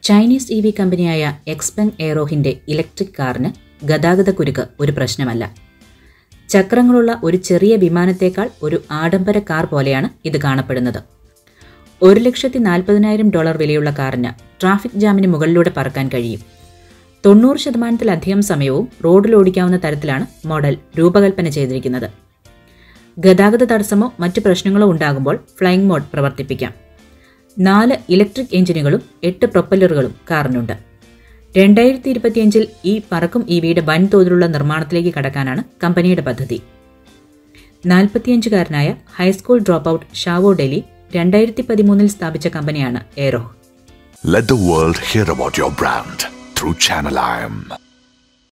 Chinese E V കമ്പനിയായ എക്സ്പെങ് എയറോഹിന്റെ electric കാറിന് ഗതാഗതക്കുരുക്ക് ഒരു പ്രശ്നമല്ല ചക്രങ്ങളുള്ള ഒരു ചെറിയ വിമാനത്തേക്കാൾ ഒരു ആഡംബര കാർ പോലെയാണ് ഇത് കാണപ്പെടുന്നത് ഒരു ലക്ഷത്തി നാൽപ്പതിനായിരം ഡോളർ വിലയുള്ള കാറിന് ട്രാഫിക് ജാമിന് മുകളിലൂടെ പറക്കാൻ കഴിയും തൊണ്ണൂറ് ശതമാനത്തിലധികം സമയവും റോഡിൽ ഓടിക്കാവുന്ന തരത്തിലാണ് മോഡൽ രൂപകൽപ്പന ചെയ്തിരിക്കുന്നത് ഗതാഗത തടസ്സമോ മറ്റ് പ്രശ്നങ്ങളോ ഉണ്ടാകുമ്പോൾ ഫ്ലൈയിങ് മോഡ് പ്രവർത്തിപ്പിക്കാം നാല് ഇലക്ട്രിക് എഞ്ചിനുകളും എട്ട് പ്രൊപ്പല്ലറുകളും കാറിനുണ്ട് രണ്ടായിരത്തി ഇരുപത്തിയഞ്ചിൽ ഈ പറക്കും ഇ വിയുടെ വൻതോതിലുള്ള നിർമ്മാണത്തിലേക്ക് കടക്കാനാണ് കമ്പനിയുടെ പദ്ധതി നാൽപ്പത്തിയഞ്ചുകാരനായ high school drop out Zhao Deli രണ്ടായിരത്തി പതിമൂന്നിൽ സ്ഥാപിച്ച കമ്പനിയാണ് aero Let the world hear about your brand through Channel IM.